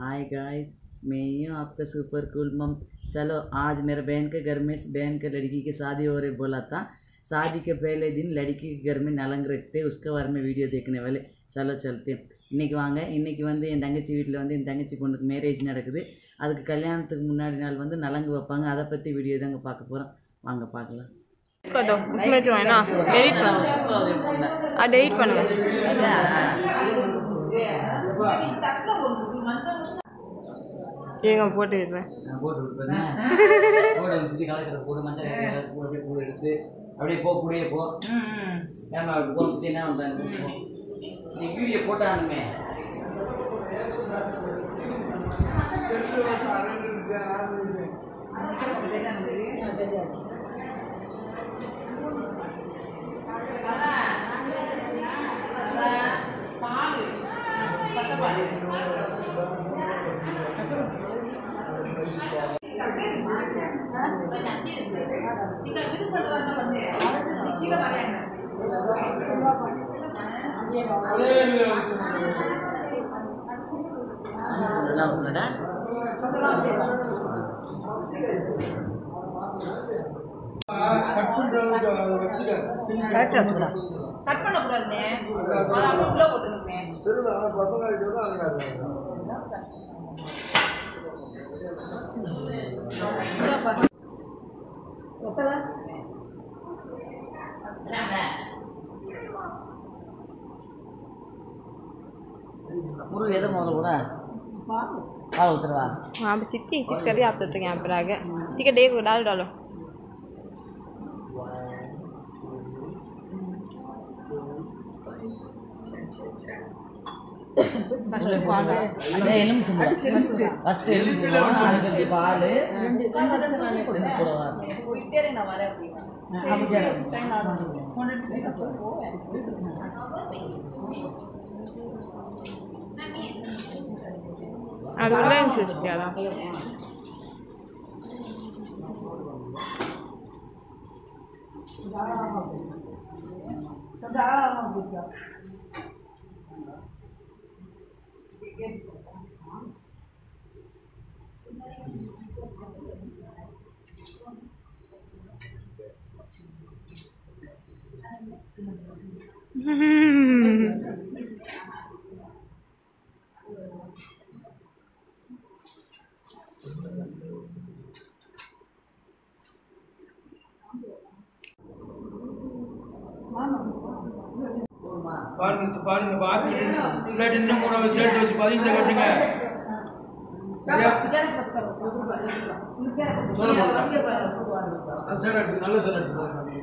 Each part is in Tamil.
हाय गाइस मैं ही हूँ आपका सुपर कूल मम चलो आज मेरे बहन के घर में बहन के लड़की की शादी हो रही बोला था शादी के पहले दिन लड़की के घर में नलंग रखते उसके बारे में वीडियो देखने वाले चलो चलते हैं. இன்னைக்கு வாங்க இன்னைக்கு வந்து என் தங்கச்சி வீட்டில் வந்து என் தங்கச்சி பொண்ணுக்கு மேரேஜ் நடக்குது அதுக்கு கல்யாணத்துக்கு முன்னாடி நாள் வந்து நலங்கு வைப்பாங்க அதை பற்றி வீடியோ தாங்க பார்க்க போகிறோம் வாங்க பார்க்கலாம் कर दो उसमें जो है ना डिलीट करो आ डिलीट பண்ணுங்க ஏங்க போட்டு இருக்கேன் நான் போட்டு விட்டுறேன் போட சுற்றி கலக்கிற போடு மஞ்சள் கலக்கிற பூ அப்படியே பூ எடுத்து அப்படியே போ கூடயே போ ஏமா அப்படி போ சுற்றி என்ன பண்ணுறாங்க போ நீ வீடியோ போட்டானுமே என்ன பண்ணுறா கட் பண்ணக்கூடாதுண்ணே அதை அப்படியே உள்ள போட்டுருங்க முருகு எதை முதல்ல கூட பால் ஊற்றுருவா हाँ अब चित्ती एक चीज़ कर रही आप तो यहाँ पर आ गए ठीक है देखो डाल डालो அதே எலுமிச்சை ஃபஸ்ட்டு எலுமிச்சை அதுக்கு பால் ரெண்டு கூடவா போயிட்டே இருங்க நான் வரேன் அப்படின்னா அது உள்ள இருந்துச்சு வச்சுக்கியாதா பாருங்க பாருங்க பார்த்துட்டு இல்லாட்டி இன்னும் மூணு சேர்த்து வச்சு பதினஞ்சு கட்டுங்க சரியா சொல்ல மாட்டேன் சரி நல்ல சொல்லட்டு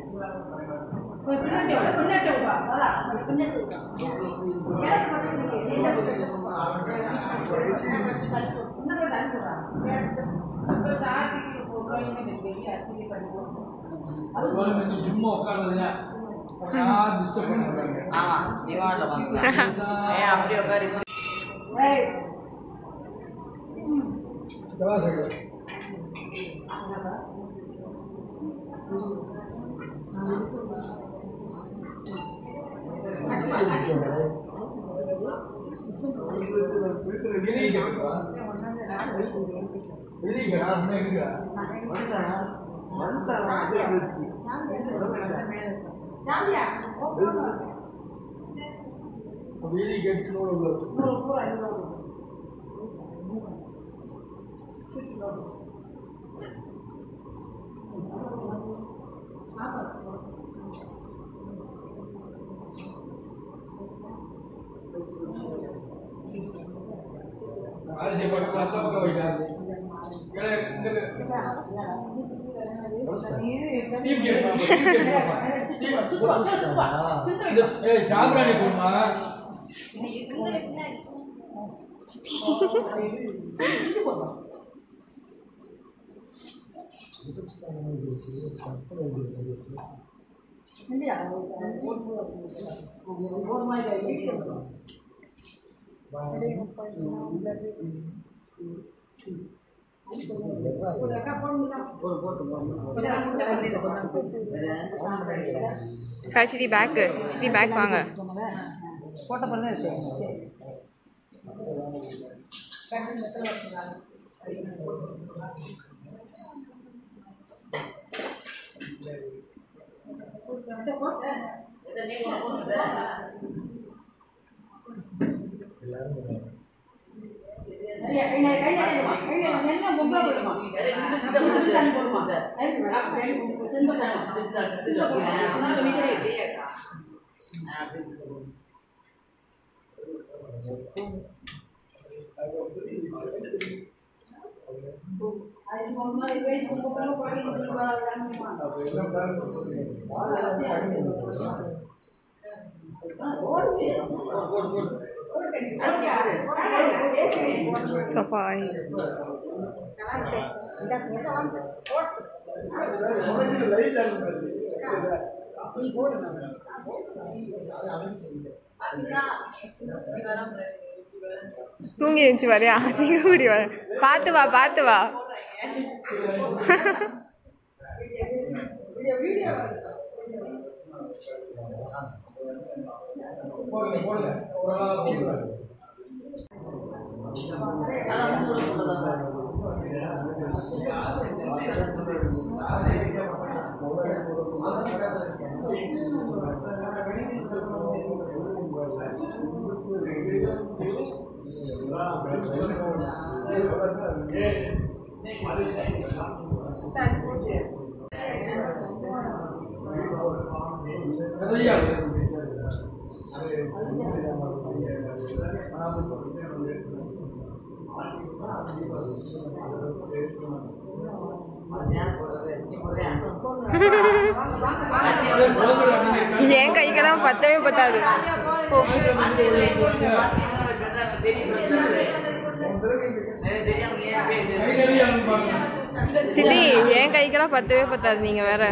அதுபோல நீங்கள் சும்மா உட்காருங்க யார் டிஸ்டர்ப் பண்ண மாட்டாங்க ஆமாம் திவானில் வாங்கலாம் ஏன் அப்படியே உட்காரு செவ்வா சைடு வெளியே கேட்டு நூறு அரிசி பட்டு அந்த பக்கம் வைக்காது கடை இங்க டீம் கேட் பாப்பா, டீம் கேட் பாப்பா. டீம் இந்த ஏய் சாம்பிராணி போடுமா கா சித்தி பேக்கு சித்தி பேக் வாங்க போட்ட பிறகு தான் இருக்கு சப்பாய் தூங்கி இருந்துச்சு வரையா சிங்கக்குடி வர பார்த்து வா பார்த்து வா என் கைக்கெல்லாம் பத்தவே பத்தாது ஓ, சித்தி என் கைக்கெல்லாம் பத்தவே பத்தாது நீங்க வேற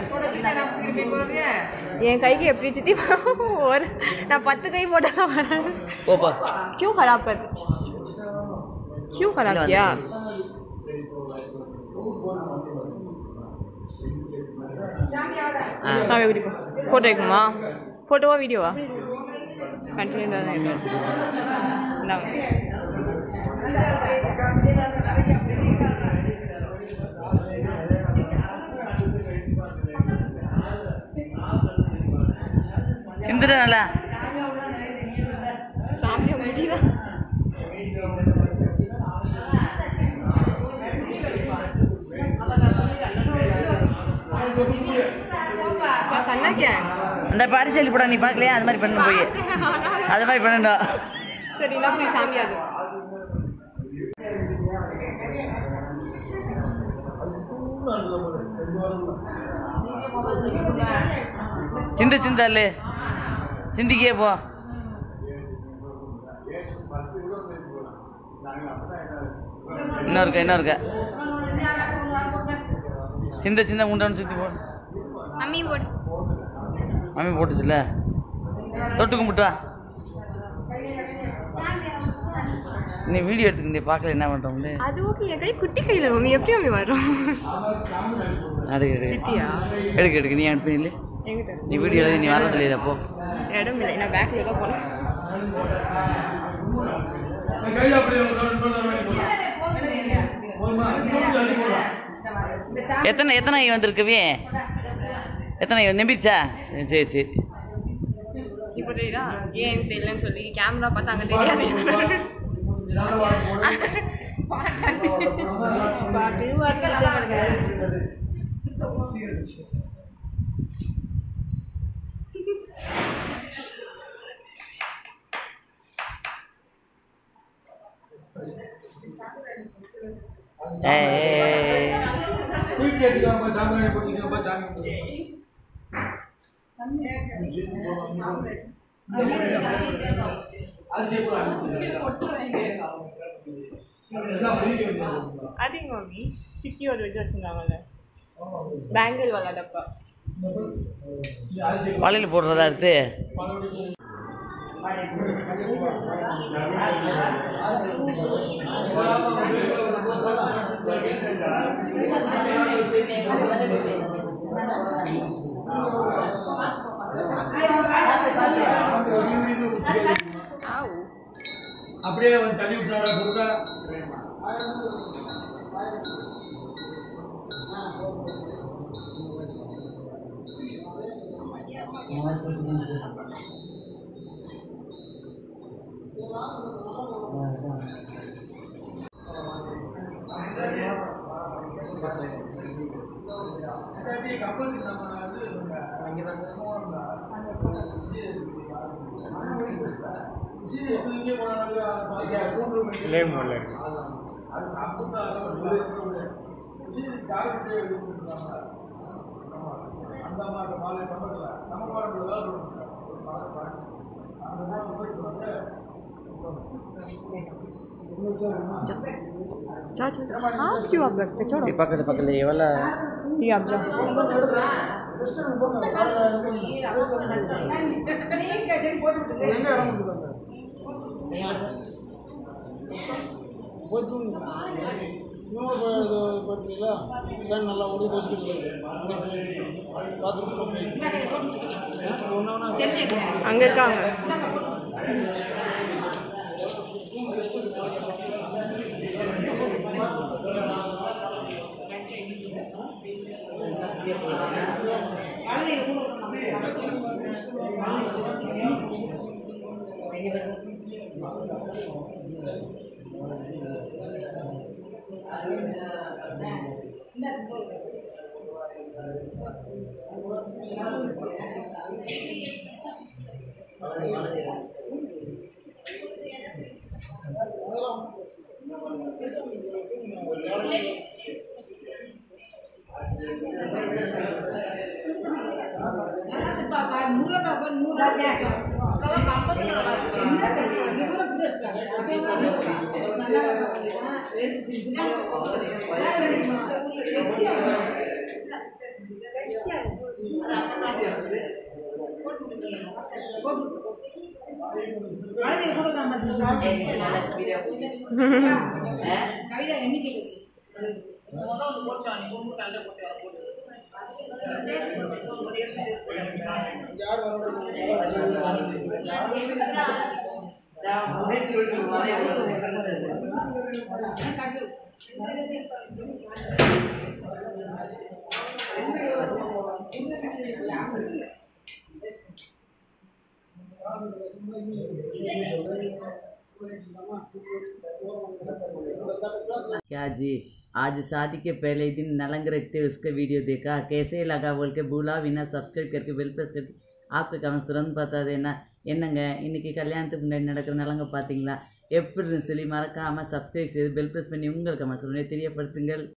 என் கைக்கு எப்படி சித்தி ஒரு நான் பத்து கை போட்டா ஓப்பா क्यों खराब कर क्यों खराब किया சாமி எப்படி ஃபோட்டோ எடுக்குமா ஃபோட்டோவா வீடியோவா கண்டினியூ தான் இந்தாங்க சிந்துட நல்லா சாமியா முடியல பண்ணா क्या அந்த பாரிசலி படம் நீ பார்க்கலையா அது மாதிரி பண்ணணும் போய் அது மாதிரி பண்ணணும் சரி என்ன போய் சாமி அது சிந்த சிந்தாலு சிந்திக்கே போ இன்னொருக்கா இன்னொருக்கா சிந்த சிந்த உண்டான்னு சுற்றி போ மம்மி போடு மம்மி போட்டுச்சுல்ல தொட்டு கும்பிட்டு வா நீ வீடியோ எடுத்துக்கிந்தே பார்க்கல என்ன பண்ணுறோம்னு அது ஓகே என் கை குட்டி கையில் மம்மி எப்படி மம்மி வரும் அதுக்கு எடு சித்தியா எடுக்கு எடுக்கு நீ அனுப்பி இல்லை எங்கிட்ட நீ வீடியோ எழுதி நீ வரது இல்லையா அப்போ இடம் இல்லை நான் பேக்கில் தான் போனேன் கையில் அப்படியே போதுமா இன்னும் அள்ளி போடலாம் எத்தனை எத்தனை ஐ வந்திருக்கவே எத்தனை ஐ நம்பிச்சா சரி சரி இப்போ தெரியுதா ஏன் தெரியலன்னு சொல்லி கேமரா பார்த்தா அங்கே தெரியாது ஏய் தூக்கி எடுத்துக்காம சாம்பிராணி போட்டுக்காம சாமி கும்பிடு. அரிசியை கூட எல்லாம் புரிஞ்சு வந்து அது மம்மி சிக்கி ஒரு இது வச்சுருந்தாங்கல்ல பேங்கிள் வாலா டப்பா அரிசி வலையில் போடுறதா எடுத்து அப்படியே வந்து தள்ளி விட்டாரா கொடுத்தா आप क्यों आप रखते छोड़ो பக்கத்து பக்கத்தில் எவ்வளோ ये आप जाओ அங்க இருக்காங்க क्या जी आज शादी के पहले दिन नलंग रखते उसका वीडियो देखा कैसे लगा बोल के भूला बिना सब्सक्राइब करके बेल प्रेस करके आपके कमेंट्स तुरंत बता देना என்னங்க இன்னைக்கு கல்யாணத்துக்கு முன்னாடி நடக்கிற நலங்க பார்த்தீங்களா எப்படி சொல்லி மறக்காமல் சப்ஸ்கிரைப் செய்து பெல் ப்ரெஸ் பண்ணி உங்கள் கமெண்ட்ஸ் தெரியப்படுத்துங்கள்